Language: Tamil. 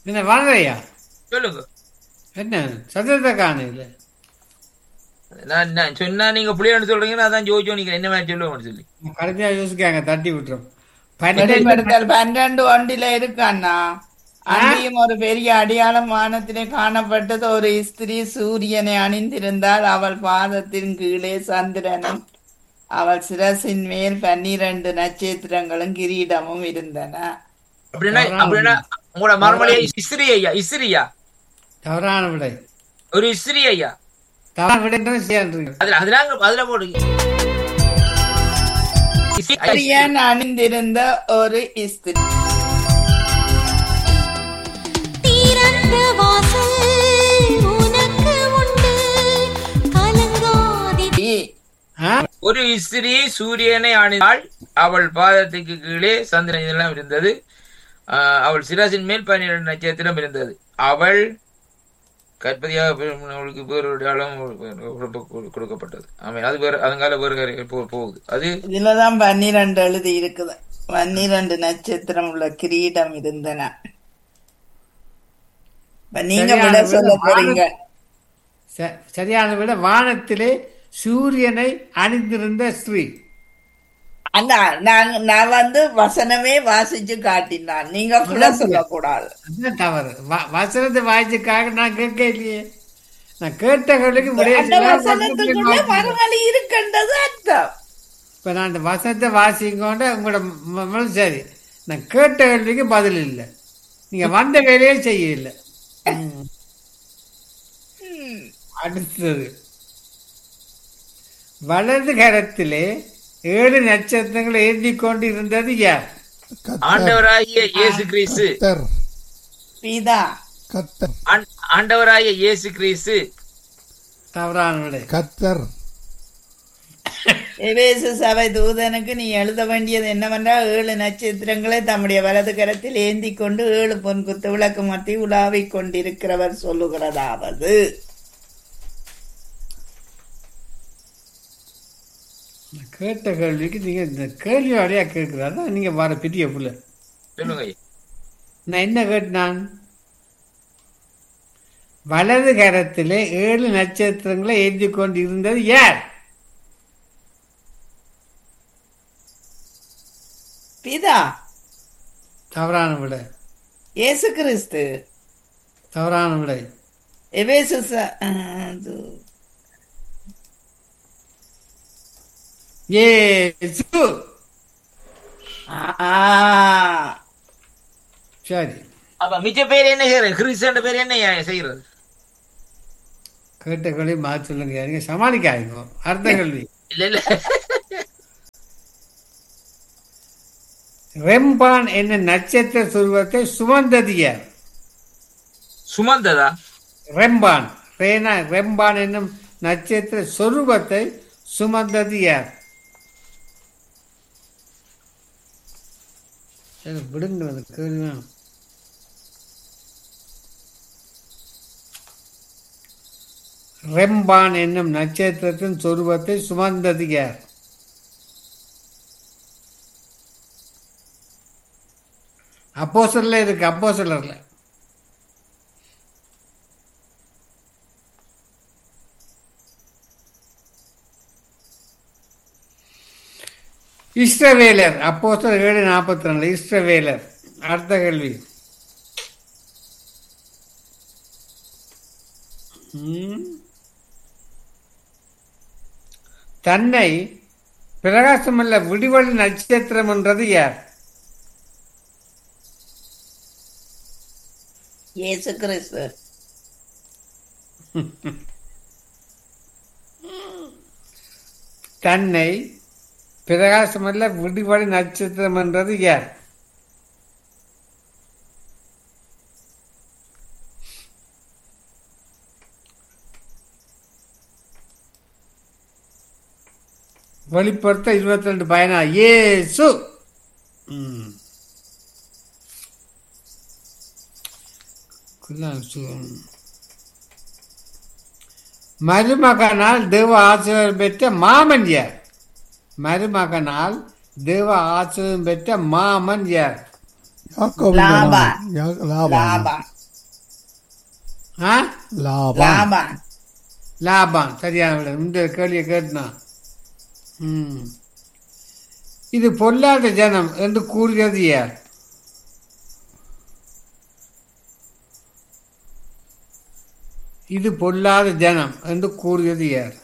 என்ன வாழ்றையா சொல்லுங்க என்ன சத்தத்தை காணையில் நான் நான் சொன்னா நீங்க புள்ளியான்னு சொல்றீங்கன்னா அதான் ஜோதிச்சோ நீங்க என்ன மாதிரி சொல்லுவோம்னு சொல்லி கடைசியாக யோசிக்காங்க தட்டி விட்டுரும் பன்னெண்டு வெளிப்படுத்தல் பன்னெண்டு ஒன்றில இருக்காண்ணா அங்கேயும் ஒரு பெரிய அடையாளம் வானத்திலே காணப்பட்டது ஒரு ஸ்திரீ சூரியனை அணிந்திருந்தால் அவள் பாதத்தின் கீழே சந்திரனும் அவள் சிரசின் மேல் பன்னிரண்டு நட்சத்திரங்களும் கிரீடமும் இருந்தன அப்படின்னா அப்படின்னா உங்களோட மறுமொழியா இஸ்திரி ஐயா இஸ்திரியா தவறான விடை ஒரு இஸ்திரி ஐயா தவறான விடைன்றது செய்யான்றீங்க அதுல அதுல அங்க- அதுல போடுங்க இஸ்திரி- சூரியன் அணிந்திருந்த ஒரு ஸ்திரீ திறந்த வாசல் உனக்கு உண்டு கலங்காதே ஆ ஒரு இஸ்திரி சூரியனை அணிந்தாள் அவள் பாதத்துக்கு கீழே சந்திரன் இதெல்லாம் இருந்தது ஆஹ் அவள் சிராசின் மேல் பன்னிரண்டு நட்சத்திரம் இருந்தது அவள் கற்பதியாக பெறும் அவளுக்கு வேறு ஒரு அடையாளம் கொடுக்க- கொடுக்கப்பட்டது ஆமாம் அது வேறு அதங்கால வேறு வேறு போ- போகுது அது இதுலதான் பன்னிரண்டு எழுதி இருக்குது பன்னிரண்டு நட்சத்திரம் உள்ள கிரீடம் இருந்தன இப்ப நீங்க விட சரியான சொல்ல விடை. போறீங்க ச- சரியான விட வானத்திலே சூரியனை அணிந்திருந்த ஸ்ரீ அண்ணா நான் நான் வந்து வசனமே வாசிச்சு காட்டினான் நீங்க ஃபுல்லா சொல்லக்கூடாது அதுதான் தவறு வ- வசனத்தை வாய்ச்சிக்காக நான் கேட்க இல்லையே நான் கேட்டவர்களுக்கு விடைய அந்த சொல்ல வசனத்துக்குள்ள வசனத்தை மறுமொழி இருக்கின்றது அர்த்தம் இப்ப நான் அந்த வசனத்தை வாசிக்கொண்டு உங்களோட ம- மனசு சரி நான் கேட்ட கேள்விக்கு பதில் இல்லை நீங்க வந்த வேலையே செய்யல ம். அடுத்தது வலது கரத்திலே ஏழு நட்சத்திரங்களை ஏந்தி கொண்டு இருந்தது யார் கத்தர் ஆண்டவராகிய இயேசு கிறிஸ்து கத்தர் பிதா கத்தர் ஆண்- ஆண்டவராகிய இயேசு கிறிஸ்து தவறான விடை கத்தர் எபேசு சபை தூதனுக்கு நீ எழுத வேண்டியது என்னவென்றால் ஏழு நட்சத்திரங்களை தம்முடைய வலது கரத்தில் ஏந்தி கொண்டு ஏழு பொன் குத்து விளக்கு மத்தி உலாவிக் கொண்டிருக்கிறவர் சொல்லுகிறதாவது நான் கேட்ட கேள்விக்கு நீங்க இந்த கேள்வி வழியா கேட்கிறாரு நீங்க வர பெரிய புள்ள சொல்லுங்க ஐயா. நான் என்ன கேட்டான் வலது கரத்திலே ஏழு நட்சத்திரங்களை ஏந்தி கொண்டு இருந்தது யார் பிதா தவறான விடை இயேசு கிறிஸ்து தவறான விடை எபேசு ச- அஹ், அது- ஏசு ஆ, சரி அப்ப மிச்ச பேர் என்ன செய்யறது கிறிஸ்து பேர் என்ன ஐயா செய்யறது கேட்ட கேள்வி மாற்றி சொல்லுங்க நீங்க சமாளிக்காதீங்க அர்த்த கேள்வி இல்ல இல்ல ரெம்பான் என்ன நட்சத்திர சுருவத்தை சுமந்தது யார் சுமந்ததா ரெம்பான் ரேனா ரெம்பான் என்னும் நட்சத்திர சொரூபத்தை சுமந்தது யார் சரி, விடுங்க அந்த கேள்வி வேணும். ரெம்பான் என்னும் நட்சத்திரத்தின் சொரூபத்தை சுமந்தது யார் அப்போசல்ல இருக்கு அப்போசலர்ல இஸ்ரவேலர் அப்போஸ்தலர் ஏழு நாற்பத்தி ரெண்டு இஸ்ரவேலர் அடுத்த கேள்வி ம். தன்னை பிரகாசமல்ல விடிவழி நட்சத்திரம் என்றது யார் இயேசு கிறிஸ்து தன்னை பிரகாசமல்ல விடிவழி நட்சத்திரம் என்றது யார் வெளிப்படுத்த இருபத்தி ரெண்டு பயனா ஏசு ம். குல்லாம் சு- மருமகனால் தேவ ஆசிரியர் பெற்ற மாமன் யார் மருமகனால் தேவ ஆசிரியம் பெற்ற மாமன் யார் யாக்கோபின் லாபான். மகன். யா- லாபான் லாபான் ஆ லாபம் லாபான் லாபம் சரியான விட இந்த கேள்வியை கேட்டுனா ம் இது பொல்லாத ஜனம் என்று கூறுகிறது யார் இது பொல்லாத ஜனம் என்று கூறுகிறது யார்